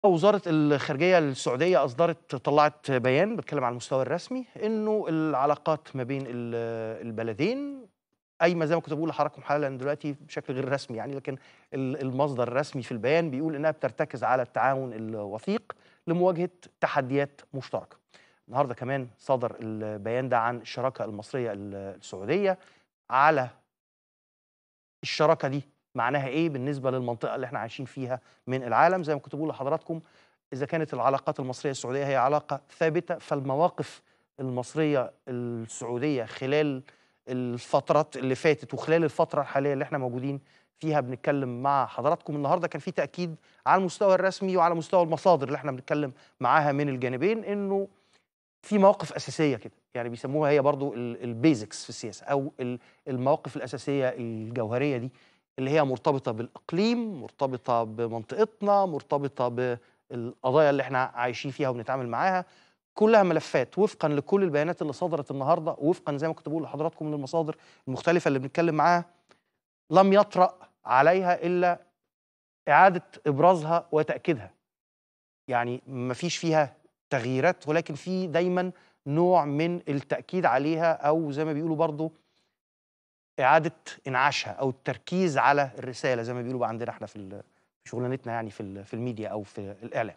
وزارة الخارجية السعودية أصدرت طلعت بيان بيتكلم على المستوى الرسمي إنه العلاقات ما بين ال- البلدين قايمة زي ما كنت بقول لحضراتكم حالا دلوقتي بشكل غير رسمي يعني لكن ال- المصدر الرسمي في البيان بيقول إنها بترتكز على التعاون الوثيق لمواجهة تحديات مشتركة. النهارده كمان صدر البيان ده عن الشراكة المصرية ال- السعودية على الشراكة دي معناها ايه بالنسبه للمنطقه اللي احنا عايشين فيها من العالم زي ما كنت بقول لحضراتكم اذا كانت العلاقات المصريه السعوديه هي علاقه ثابته فالمواقف المصريه السعوديه خلال الفترات اللي فاتت وخلال الفتره الحاليه اللي احنا موجودين فيها بنتكلم مع حضراتكم النهارده كان في تاكيد على المستوى الرسمي وعلى مستوى المصادر اللي احنا بنتكلم معاها من الجانبين انه في مواقف اساسيه كده يعني بيسموها هي برضو البيزكس في السياسه او ال- المواقف الاساسيه الجوهريه دي اللي هي مرتبطه بالاقليم مرتبطه بمنطقتنا مرتبطه بالقضايا اللي احنا عايشين فيها وبنتعامل معاها كلها ملفات وفقا لكل البيانات اللي صدرت النهارده وفقا زي ما كنت بقول لحضراتكم من المصادر المختلفه اللي بنتكلم معاها لم يطرأ عليها الا اعاده ابرازها وتاكيدها يعني ما فيش فيها تغييرات ولكن في دايما نوع من التاكيد عليها او زي ما بيقولوا برضو اعاده انعاشها او التركيز على الرساله زي ما بيقولوا بقى عندنا احنا في ال- في شغلانتنا يعني في ال- في الميديا او في الاعلام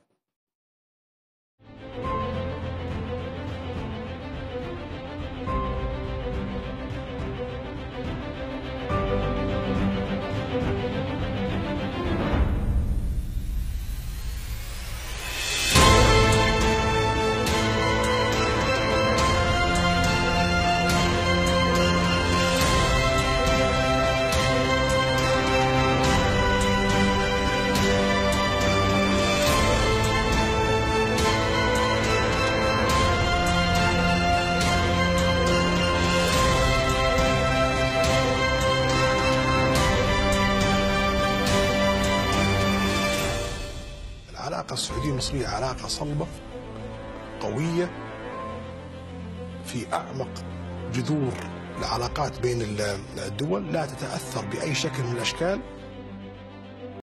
العلاقة السعودية المصرية علاقة صلبة قوية في أعمق جذور العلاقات بين ال- الدول لا تتأثر بأي شكل من الأشكال